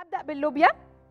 هبدا باللوبيا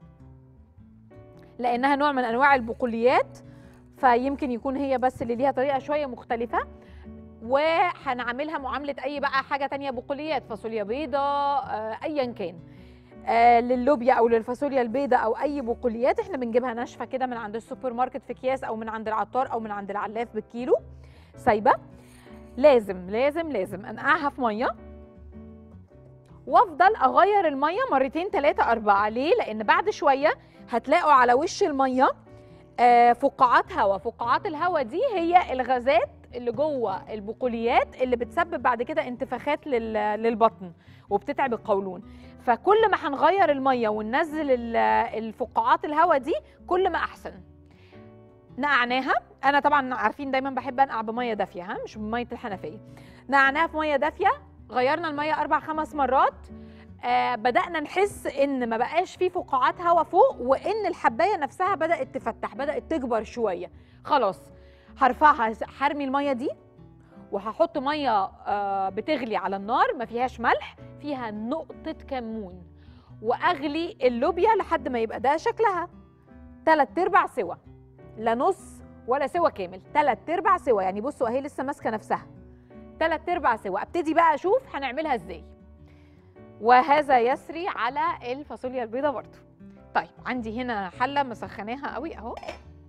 لانها نوع من انواع البقوليات فيمكن يكون هي بس اللي ليها طريقه شويه مختلفه وهنعملها معامله اي بقى حاجه تانية بقوليات فاصوليا بيضاء آه، ايا كان آه، للوبيا او للفاصوليا البيضاء او اي بقوليات احنا بنجيبها ناشفه كده من عند السوبر ماركت في اكياس او من عند العطار او من عند العلاف بالكيلو سايبه لازم لازم لازم انقعها في ميه وافضل اغير الميه مرتين ثلاثه اربعه ليه لان بعد شويه هتلاقوا على وش الميه آه، فقاعات هواء فقاعات الهواء دي هي الغازات اللي جوه البقوليات اللي بتسبب بعد كده انتفاخات لل- للبطن وبتتعب القولون فكل ما هنغير الميه وننزل ال- الفقاعات الهواء دي كل ما احسن نقعناها انا طبعا عارفين دايما بحب انقع بميه دافيه ها مش بميه الحنفيه نقعناها في ميه دافيه غيرنا الميه اربع خمس مرات آه بدانا نحس ان ما بقاش في فقاعات هواء فوق وان الحبايه نفسها بدات تفتح بدات تكبر شويه خلاص هرفعها هرمي الميه دي وهحط ميه آه بتغلي على النار ما فيهاش ملح فيها نقطه كمون واغلي اللوبيا لحد ما يبقى ده شكلها تلات ارباع سوا لا نص ولا سوا كامل تلات ارباع سوا يعني بصوا اهي لسه ماسكه نفسها تلات ارباع سوا ابتدي بقى اشوف هنعملها ازاي وهذا يسري على الفاصوليا البيضاء برضو طيب عندي هنا حله مسخناها قوي اهو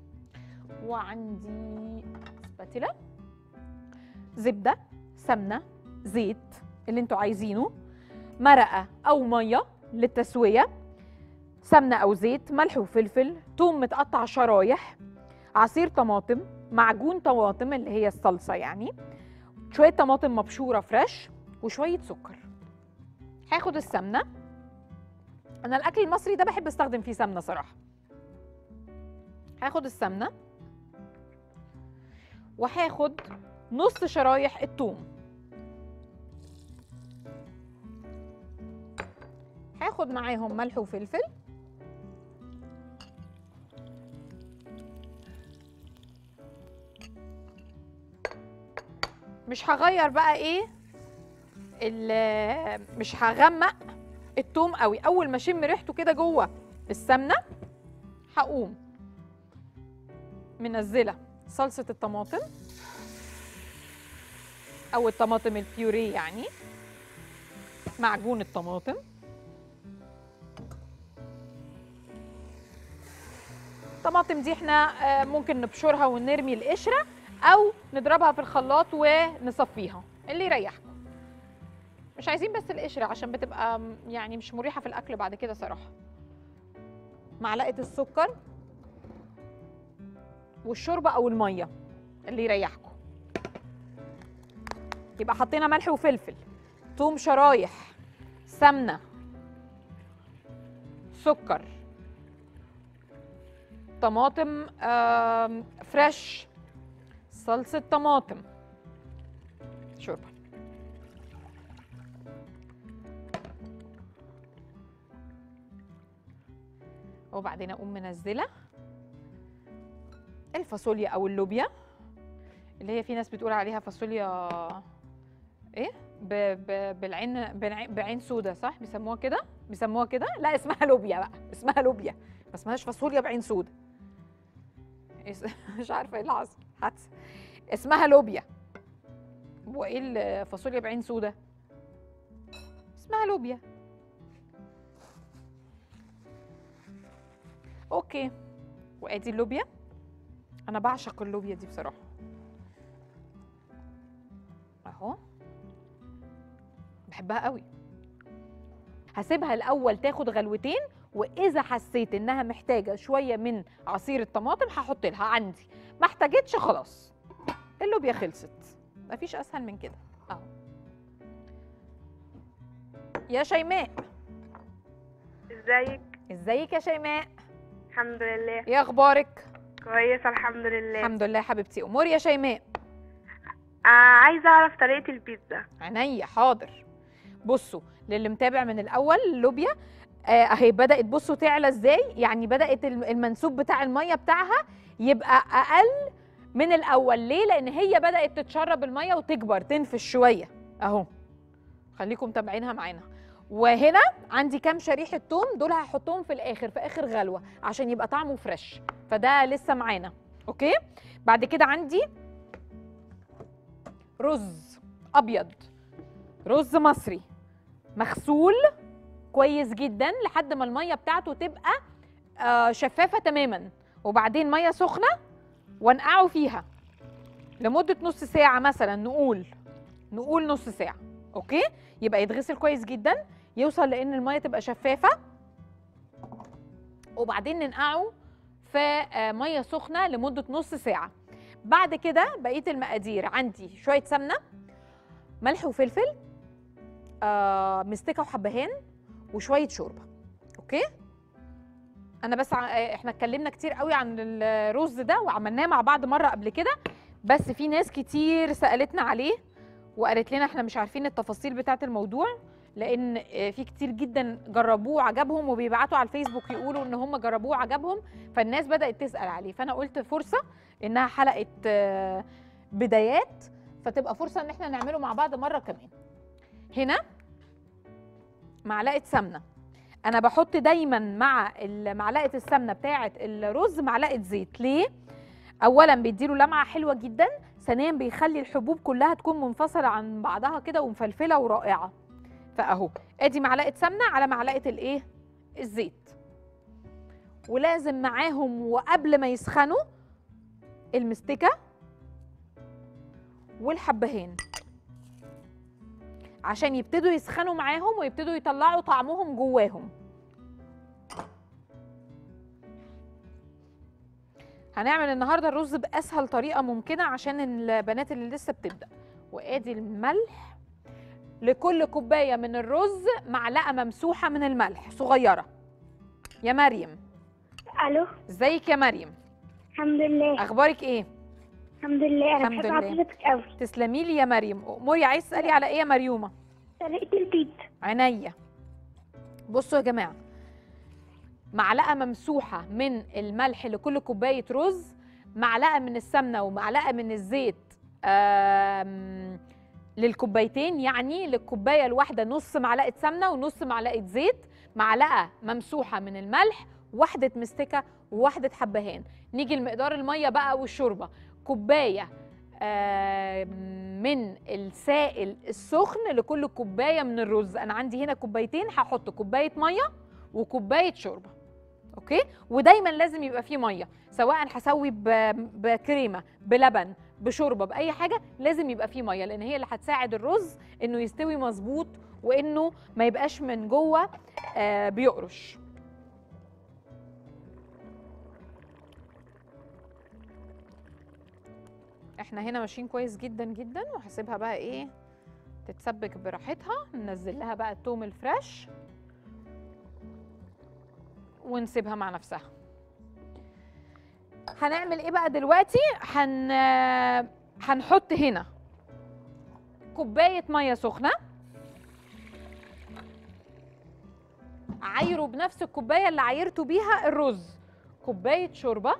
وعندي سباتيلا زبده سمنه زيت اللي انتوا عايزينه مرقه او ميه للتسويه سمنه او زيت ملح وفلفل توم متقطع شرايح عصير طماطم معجون طماطم اللي هي الصلصه يعني شويه طماطم مبشوره فريش وشويه سكر هاخد السمنه انا الاكل المصري ده بحب استخدم فيه سمنه صراحه هاخد السمنه وهاخد نص شرايح الثوم هاخد معاهم ملح وفلفل مش هغير بقى ايه ال- مش هغمق التوم قوي اول ما اشم ريحته كده جوه السمنه هقوم منزله صلصه الطماطم او الطماطم البيوري يعني معجون الطماطم الطماطم دي احنا آه، ممكن نبشرها ونرمي القشره او نضربها في الخلاط ونصفيها اللي يريحكم مش عايزين بس القشره عشان بتبقى م- يعني مش مريحه في الاكل بعد كده صراحه معلقه السكر والشوربه او الميه اللي يريحكم يبقى حطينا ملح وفلفل توم شرايح سمنه سكر طماطم آم، فريش صلصه طماطم شوربه وبعدين اقوم منزله الفاصوليا او اللوبيا اللي هي في ناس بتقول عليها فاصوليا ايه ب... ب... بالعين بالعين, بعين سودا صح بيسموها كده بيسموها كده لا اسمها لوبيا بقى اسمها لوبيا ما اسمهاش فاصوليا بعين سودا اس... مش عارفه ايه اللي حصل حادثه اسمها لوبيا وايه الفاصوليا بعين سودا اسمها لوبيا اوكي وادي اللوبيا انا بعشق اللوبيا دي بصراحه اهو بحبها قوي هسيبها الاول تاخد غلوتين واذا حسيت انها محتاجه شويه من عصير الطماطم هحط لها عندي ما احتاجتش خلاص اللوبيا خلصت مفيش اسهل من كده اهو يا شيماء ازيك ازيك يا شيماء الحمد لله ايه اخبارك كويسه الحمد لله الحمد لله حبيبتي امور يا شيماء آه عايزه اعرف طريقه البيتزا عينيا حاضر بصوا للي متابع من الاول اللوبيا آه، اهي بدات بصوا تعلى ازاي يعني بدات الم- المنسوب بتاع الميه بتاعها يبقى اقل من الاول ليه لان هي بدات تتشرب الميه وتكبر تنفش شويه اهو خليكم متابعينها معانا وهنا عندي كام شريحه توم دول هحطهم في الاخر في اخر غلوه عشان يبقى طعمه فريش فده لسه معانا اوكي بعد كده عندي رز ابيض رز مصري مغسول كويس جدا لحد ما الميه بتاعته تبقى آه، شفافه تماما وبعدين ميه سخنه وانقعه فيها لمده نص ساعه مثلا نقول نقول نص ساعه اوكي يبقى يتغسل كويس جدا يوصل لان الميه تبقى شفافه وبعدين ننقعه في آه، ميه سخنه لمده نص ساعه بعد كده بقيه المقادير عندي شويه سمنه ملح وفلفل آه مستكه وحبهان وشويه شوربه اوكي انا بس ع- آه، احنا اتكلمنا كتير قوي عن الرز ده وعملناه مع بعض مره قبل كده بس في ناس كتير سالتنا عليه وقالت لنا احنا مش عارفين التفاصيل بتاعه الموضوع لان آه، في كتير جدا جربوه وعجبهم وبيبعتوا على الفيسبوك يقولوا ان هم جربوه وعجبهم فالناس بدات تسال عليه فانا قلت فرصه انها حلقه آه، بدايات فتبقى فرصه ان احنا نعمله مع بعض مره كمان هنا معلقه سمنه انا بحط دايما مع ال- معلقه السمنه بتاعه الرز معلقه زيت ليه اولا بيديله لمعه حلوه جدا ثانيا بيخلي الحبوب كلها تكون منفصله عن بعضها كده ومفلفله ورائعه فاهو ادي معلقه سمنه على معلقه الايه الزيت ولازم معاهم وقبل ما يسخنوا المستكه والحبهان عشان يبتدوا يسخنوا معاهم ويبتدوا يطلعوا طعمهم جواهم هنعمل النهارده الرز باسهل طريقه ممكنه عشان البنات اللي لسه بتبدا وادي الملح لكل كوبايه من الرز معلقه ممسوحه من الملح صغيره يا مريم الو ازيك يا مريم الحمد لله اخبارك ايه الحمد لله انا الحمد بحب لله. حضرتك قوي تسلمي لي يا مريم اموري عايز تسالي على ايه يا مريومه طريقه البيتزا عينيا بصوا يا جماعه معلقه ممسوحه من الملح لكل كوبايه رز معلقه من السمنه ومعلقه من الزيت آم، للكوبايتين يعني للكوبايه الواحده نص معلقه سمنه ونص معلقه زيت معلقه ممسوحه من الملح واحده مستكه وواحده حبهان نيجي لمقدار الميه بقى والشوربه كوبايه آم، من السائل السخن لكل كوبايه من الرز انا عندي هنا كوبايتين هحط كوبايه ميه وكوبايه شوربه اوكي ودايما لازم يبقى فيه ميه سواء هسوي ب- بكريمه بلبن بشوربه باي حاجه لازم يبقى فيه ميه لان هي اللي هتساعد الرز انه يستوي مظبوط وانه ما يبقاش من جوه آه بيقرش احنا هنا ماشيين كويس جدا جدا وهسيبها بقى ايه تتسبك براحتها ننزل لها بقى التوم الفريش ونسيبها مع نفسها هنعمل ايه بقى دلوقتي هن هنحط هنا كوبايه ميه سخنه عايروا بنفس الكوبايه اللي عايرتوا بيها الرز كوبايه شوربه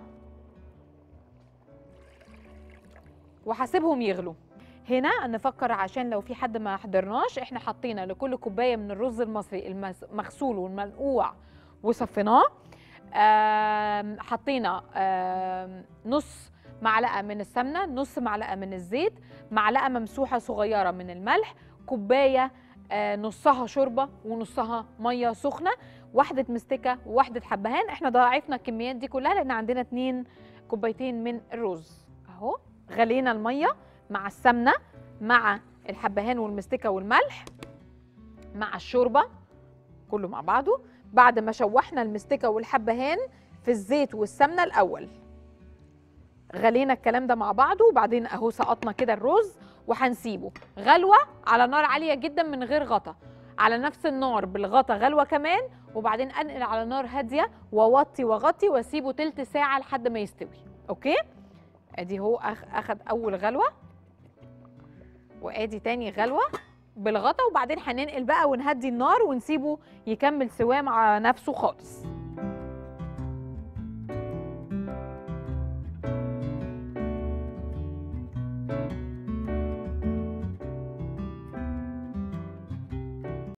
وهسيبهم يغلوا هنا نفكر عشان لو في حد ما حضرناش احنا حطينا لكل كوبايه من الرز المصري المغسول والمنقوع وصفيناه آم، حطينا آم، نص معلقه من السمنه نص معلقه من الزيت معلقه ممسوحه صغيره من الملح كوبايه آه، نصها شوربه ونصها ميه سخنه واحده مستكه وواحده حبهان احنا ضاعفنا الكميات دي كلها لان عندنا اتنين كوبايتين من الرز اهو غلينا الميه مع السمنه مع الحبهان والمستكه والملح مع الشوربه كله مع بعضه بعد ما شوحنا المستكه والحبهان في الزيت والسمنه الاول غلينا الكلام ده مع بعضه وبعدين اهو سقطنا كده الرز وهنسيبه غلوه على نار عاليه جدا من غير غطا على نفس النار بالغطا غلوه كمان وبعدين انقل على نار هاديه واوطي واغطي واسيبه تلت ساعه لحد ما يستوي اوكي ادي هو أخ اخد اول غلوه وادي تاني غلوه بالغطا وبعدين هننقل بقى ونهدي النار ونسيبه يكمل سواه مع نفسه خالص